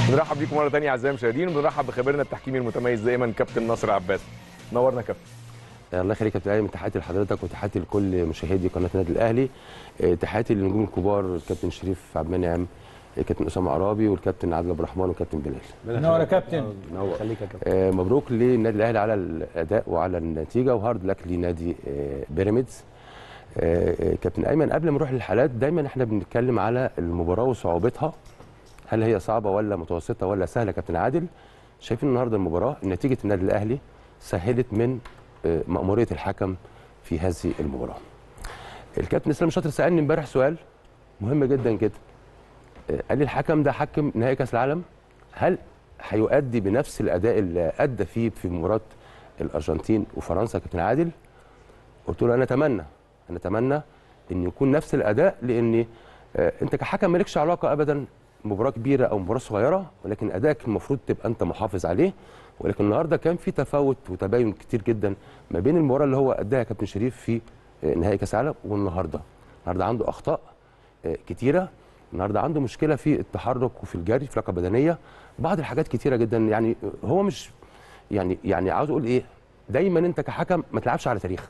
بنرحب بيكم مره ثانيه اعزائي المشاهدين وبنرحب بخبيرنا التحكيمي المتميز دايما كابتن ناصر عباس نورنا كابتن الله يخليك يا كابتن ايمن تحياتي لحضرتك وتحياتي لكل مشاهدي قناه النادي الاهلي آه، تحياتي للنجوم الكبار الكابتن شريف عبد المنعم الكابتن اسامه عرابي والكابتن عادل عبد الرحمن والكابتن بلال نور يا كابتن نور خليك يا كابتن آه، مبروك للنادي الاهلي على الاداء وعلى النتيجه وهارد لك لنادي آه، بيراميدز آه، آه، كابتن ايمن قبل ما نروح للحالات دايما احنا بنتكلم على المباراه وصعوبتها هل هي صعبه ولا متوسطه ولا سهله كابتن عادل شايفين النهارده المباراه نتيجه النادي الاهلي سهلت من آه، مأموريه الحكم في هذه المباراه الكابتن اسلام شاطر سالني امبارح سؤال مهم جدا جدا آه، قال لي الحكم ده حكم نهائي كاس العالم هل هيؤدي بنفس الاداء اللي ادى فيه في مباراه الارجنتين وفرنسا كابتن عادل قلت له انا اتمنى انا اتمنى ان يكون نفس الاداء لان آه، انت كحكم مالكش علاقه ابدا مباراه كبيره او مباراه صغيره ولكن ادائك المفروض تبقى انت محافظ عليه ولكن النهارده كان في تفاوت وتباين كتير جدا ما بين المباراه اللي هو اداها كابتن شريف في آه، نهائي كاس العالم والنهارده النهارده عنده اخطاء آه، كتيره النهارده عنده مشكله في التحرك وفي الجري في لياقه بدنيه بعض الحاجات كتيره جدا يعني هو مش يعني يعني عاوز اقول ايه دايما انت كحكم ما تلعبش على تاريخك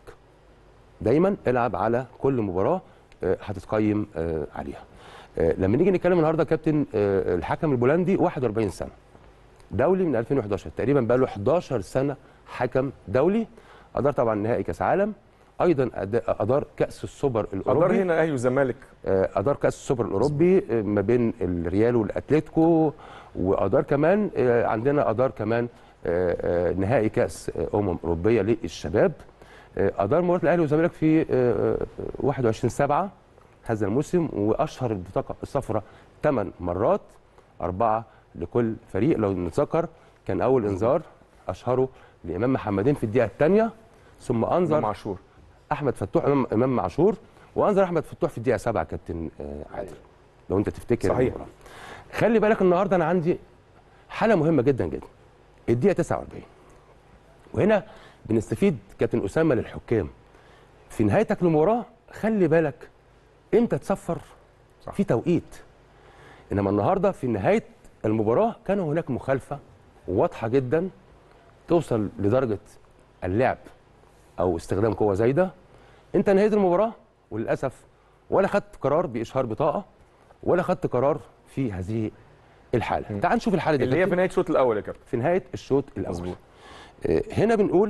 دايما العب على كل مباراه آه، هتتقيم آه، عليها آه، لما نيجي نتكلم النهارده كابتن آه، الحكم البولندي 41 سنه دولي من 2011 تقريبا بقى له 11 سنه حكم دولي ادار طبعا نهائي كاس عالم ايضا أد- ادار كاس السوبر الاوروبي ادار هنا اهلي والزمالك آه، ادار كاس السوبر الاوروبي آه، ما بين الريال والاتليتيكو وادار كمان آه، عندنا ادار كمان آه، آه، نهائي كاس آه، امم اوروبيه للشباب آه، ادار مباراه الاهلي والزمالك في آه، آه، 21 7 هذا الموسم واشهر البطاقه الصفراء ثمان مرات اربعه لكل فريق لو نتذكر كان اول انذار اشهره لامام محمدين في الدقيقه الثانيه ثم انذر امام عاشور احمد فتوح امام امام عاشور وانذر احمد فتوح في الدقيقه 7 كابتن آه، عادل لو انت تفتكر صحيح. المباراة. خلي بالك النهارده انا عندي حاله مهمه جدا جدا الدقيقه 49 وهنا بنستفيد كابتن اسامه للحكام في نهايتك للمباراه خلي بالك امتى تصفر صح. في توقيت انما النهارده في نهايه المباراه كان هناك مخالفه واضحه جدا توصل لدرجه اللعب او استخدام قوه زايده انت نهيت المباراه وللاسف ولا خدت قرار باشهار بطاقه ولا خدت قرار في هذه الحاله تعال نشوف الحاله دي اللي هي كابتن. في نهايه الشوط الاول يا كابتن في نهايه الشوط الاول مظبوط. آه، هنا بنقول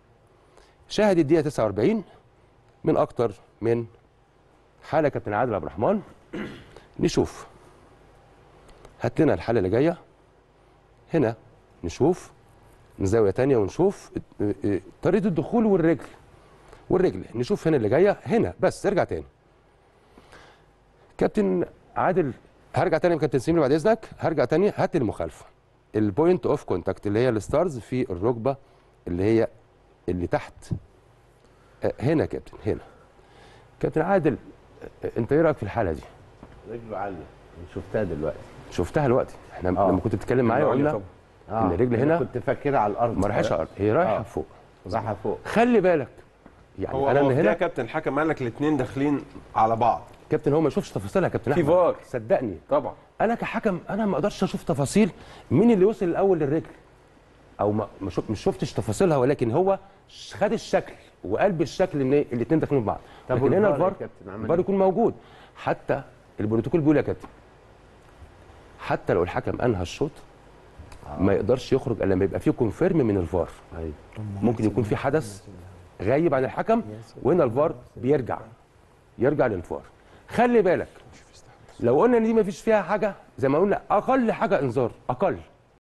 شاهد الدقيقه 49 من اكتر من حاله كابتن عادل عبد الرحمن نشوف هات لنا الحاله اللي جايه هنا نشوف من زاويه تانية ونشوف آه، آه، طريقه الدخول والرجل والرجل نشوف هنا اللي جايه هنا بس ارجع تاني كابتن عادل هرجع تاني يا كابتن سيمي بعد اذنك هرجع تاني هات لي المخالفه البوينت اوف كونتاكت اللي هي الستارز في الركبه اللي هي اللي تحت آه، هنا يا كابتن هنا كابتن عادل آه، انت ايه رايك في الحاله دي رجله عاليه شفتها دلوقتي شفتها دلوقتي احنا آه. لما كنت بتتكلم معايا العليا قلنا طبعاً. إن الرجل أنا هنا كنت فاكرها على الارض ما راحتش على الارض هي رايحه آه. فوق رايحه فوق خلي بالك يعني هو انا هو من في ده يا هنا كابتن الحكم قال لك الاثنين داخلين على بعض كابتن هو ما يشوفش تفاصيلها يا كابتن في احمد فار. صدقني طبعا انا كحكم انا ما اقدرش اشوف تفاصيل مين اللي وصل الاول للرجل او ما ما شوف- مش شفتش تفاصيلها ولكن هو ش- خد الشكل وقلب الشكل ان الاثنين داخلين في بعض طب لكن هنا والفار يا الفار كابتن عمل الفار إيه؟ يكون موجود حتى البروتوكول بيقول يا كابتن حتى لو الحكم انهى الشوط ما يقدرش يخرج الا لما يبقى فيه كونفيرم من الفار ايوه ممكن يكون في حدث غايب عن الحكم وهنا الفار بيرجع يرجع للفار خلي بالك لو قلنا ان دي ما فيش فيها حاجه زي ما قلنا اقل حاجه انذار اقل